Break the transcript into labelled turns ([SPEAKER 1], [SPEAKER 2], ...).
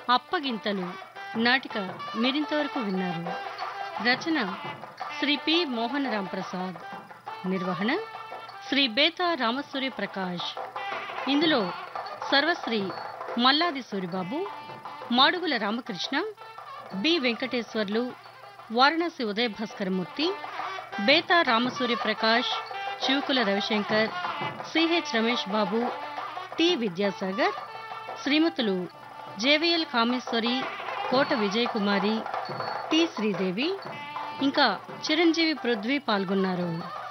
[SPEAKER 1] అప్పగింతలు నాటిక మీరింతవరకు విన్నారు రచన శ్రీ పి మోహనరాం ప్రసాద్ నిర్వహణ శ్రీ బేతా రామసూర్య ప్రకాష్ ఇందులో సర్వశ్రీ Malladi Suribabu Madugula Ramakrishna B Venkateswarlu Varanasi Udaya Bhaskaramurthy Betha Ramasurya Prakash Chivukula Ravishankar CH Ramesh Babu T Vidyasagar శ్రీమతులు జేవిఎల్ కామేశ్వరి కోట విజయకుమారి టి శ్రీదేవి ఇంకా చిరంజీవి పృథ్వీ పాల్గొన్నారు